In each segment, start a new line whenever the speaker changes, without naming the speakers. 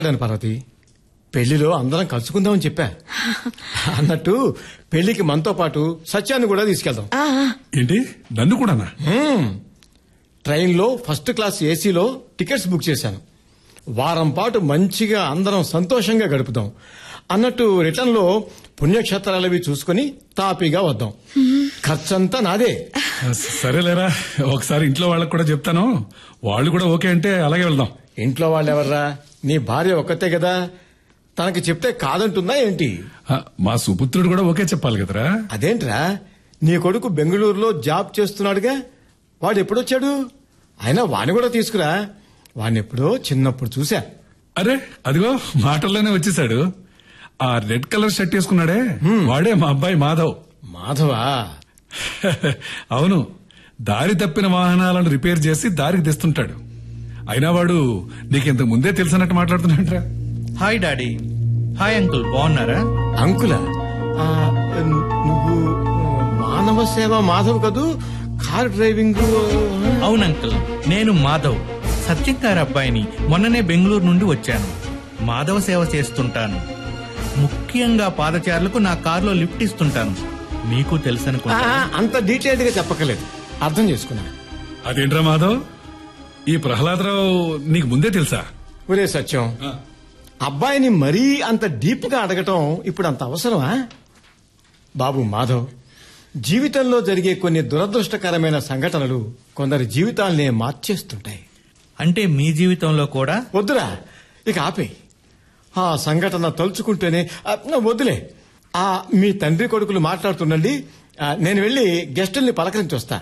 అని పార్వతి పెళ్లిలో అందరం కలుసుకుందామని చెప్పా అన్నట్టు పెళ్లికి మనతో పాటు సత్యాన్ని కూడా తీసుకెళ్దాం
ఆ, ఆ,
ఏంటి నన్ను కూడానా
మ్మ్. ట్రైన్లో ఫస్ట్ క్లాస్ ఏసీలో టికెట్స్ బుక్ చేశాను వారం పాటు మంచిగా అందరం సంతోషంగా గడుపుదాం అన్నట్టు రిటర్న్ లో పుణ్యక్షేత్రాలవి చూసుకుని తాపీగా వద్దాం ఖర్చంతా నాదే
సరేలేరా ఒకసారి ఇంట్లో వాళ్ళకి కూడా చెప్తాను వాళ్ళు కూడా ఓకే అంటే అలాగే వెళ్దాం
ఇంట్లో వాళ్ళెవర్రా నీ భార్య ఒక్కతే కదా తనకి చెప్తే కాదంటుందా ఏంటి
ఆ, మా సుపుత్రుడు కూడా ఓకే చెప్పాలి కదరా
అదేంట్రా నీ కొడుకు బెంగళూరులో జాబ్ చేస్తున్నాడుగా వాడు ఎప్పుడొచ్చాడు అయినా వాణ్ణి కూడా తీసుకురా వాణ్ణి ఎప్పుడో చిన్నప్పుడు చూసా
అరే అదిగో మాటల్లోనే వచ్చేసాడు ఆ రెడ్ కలర్ షర్ట్ వేసుకున్నాడే వాడే మా అబ్బాయి మాధవ్
మాధవా
అవును దారి తప్పిన వాహనాలను రిపేర్ చేసి దారికి తెస్తుంటాడు అయినా వాడు నీకు ఇంతకు ముందే తెలిసినట్టు మాట్లాడుతున్నాడ్రా
హాయ్ డాడీ హాయ్ అంకుల్ బాగున్నారా
అంకుల ఆ, నువ్వు మానవ సేవ మాధవ్ కదూ కార్ డ్రైవింగ్
అవును అంకుల్ నేను మాధవ్ సత్యం గారి అబ్బాయిని మొన్ననే బెంగళూరు నుండి వచ్చాను మాధవ సేవ చేస్తుంటాను ముఖ్యంగా పాదచారులకు నా కారులో లిఫ్ట్ ఇస్తుంటాను మీకు
ఆ,
తెలుసనుకుంటా
అంత డీటెయిల్డ్ గా చెప్పక్కర్లేదు అర్థం చేసుకున్నా
అదేంట్రా మాధవ్ ఈ ప్రహ్లాదరావు నీకు ముందే తెలుసా
ఒరే సత్యం అబ్బాయిని మరీ అంత డీప్ గా అడగటం ఇప్పుడు అంత అవసరమా బాబు మాధవ్ జీవితంలో జరిగే కొన్ని దురదృష్టకరమైన సంఘటనలు కొందరి జీవితాల్నే మార్చేస్తుంటాయి
అంటే మీ జీవితంలో కూడా
వద్దురా ఇక ఆపే ఆ సంఘటన తలుచుకుంటేనే ఆ, వద్దులే ఆ మీ తండ్రి కొడుకులు మాట్లాడుతుండండి ఆ, నేను వెళ్ళి గెస్టుల్ని పలకరించి వస్తా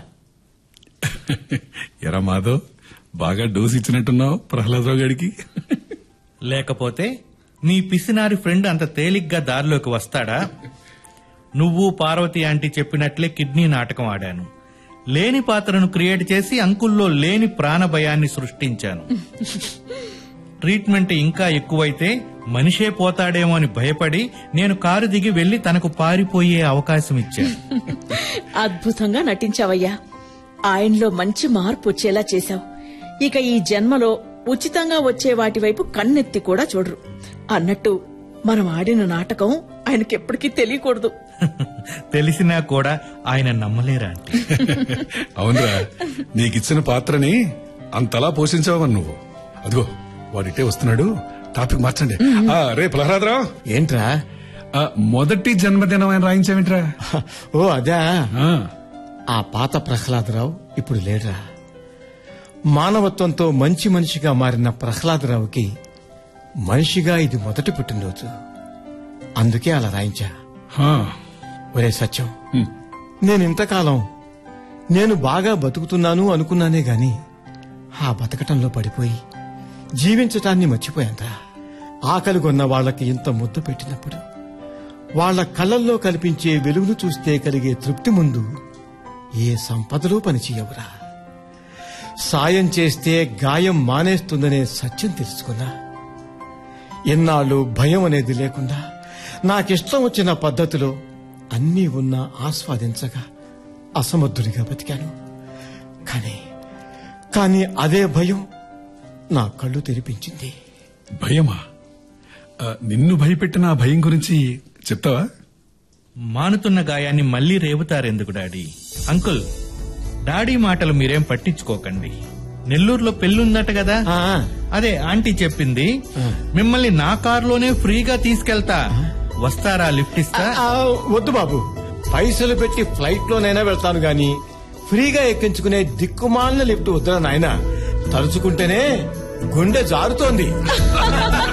ఎరా మాధవ్ బాగా డోస్ ఇచ్చినట్టున్నావు ప్రహ్లాదరావు గారికి
లేకపోతే మీ పిసినారి ఫ్రెండ్ అంత తేలిగ్గా దారిలోకి వస్తాడా నువ్వు పార్వతి ఆంటీ చెప్పినట్లే కిడ్నీ నాటకం ఆడాను లేని పాత్రను క్రియేట్ చేసి అంకుల్లో లేని ప్రాణ భయాన్ని సృష్టించాను ట్రీట్మెంట్ ఇంకా ఎక్కువైతే మనిషే పోతాడేమో అని భయపడి నేను కారు దిగి వెళ్లి తనకు పారిపోయే అవకాశం ఇచ్చాను
అద్భుతంగా నటించావయ్యా ఆయనలో మంచి మార్పు వచ్చేలా చేశావు ఇక ఈ జన్మలో ఉచితంగా వచ్చే వాటి వైపు కన్నెత్తి కూడా చూడరు అన్నట్టు మనం ఆడిన నాటకం ఆయనకెప్పటికీ తెలియకూడదు
తెలిసినా కూడా ఆయన నమ్మలేరా అంటే
అవునరా నీకిచ్చిన పాత్రని అంతలా పోషించావని నువ్వు అదిగో వాడిటే వస్తున్నాడు టాపిక్ మార్చండి ఆ, రే ప్రహ్లాదరావు
ఏంట్రా
ఆ, మొదటి జన్మదినం ఆయన రాయించావేంట్రా
ఓ అదా
ఆ,
ఆ పాత ప్రహ్లాదరావు ఇప్పుడు లేడురా మానవత్వంతో మంచి మనిషిగా మారిన ప్రహ్లాదరావుకి మనిషిగా ఇది మొదటి పుట్టినరోజు అందుకే అలా రాయించా
ఆ,
ఒరే సత్యం
హ్మ్.
నేను ఇంతకాలం నేను బాగా బతుకుతున్నాను అనుకున్నానే గాని ఆ బతకటంలో పడిపోయి జీవించటాన్ని మర్చిపోయాందా ఆకలి కొన్న వాళ్ళకి ఇంత ముద్దు పెట్టినప్పుడు వాళ్ళ కళ్ళల్లో కనిపించే వెలుగును చూస్తే కలిగే తృప్తి ముందు ఏ సంపదలు పనిచేయవురా సాయం చేస్తే గాయం మానేస్తుందనే సత్యం తెలుసుకున్నా ఎన్నాళ్ళు భయం అనేది లేకుండా నాకిష్టం వచ్చిన పద్ధతిలో అన్నీ ఉన్నా ఆస్వాదించగా అసమర్థుడిగా బతికాను కానీ కానీ అదే భయం నా కళ్ళు తెరిపించింది
భయమా ఆ, నిన్ను భయపెట్టిన ఆ భయం గురించి చెప్తావా
మానుతున్న గాయాన్ని మళ్లీ రేపుతారెందుకు డాడీ అంకుల్ డాడీ మాటలు మీరేం పట్టించుకోకండి నెల్లూరులో పెళ్ళుందట కదా
ఆ,
అదే ఆంటీ చెప్పింది మిమ్మల్ని నా కారులోనే ఫ్రీగా తీసుకెళ్తా వస్తారా లిఫ్ట్ ఇస్తా
ఆ, వద్దు బాబు పైసలు పెట్టి ఫ్లైట్ లోనైనా వెళ్తాను గాని ఫ్రీగా ఎక్కించుకునే దిక్కుమాలిన లిఫ్ట్ వద్దురా నాయన తలుచుకుంటేనే గుండె జారుతోంది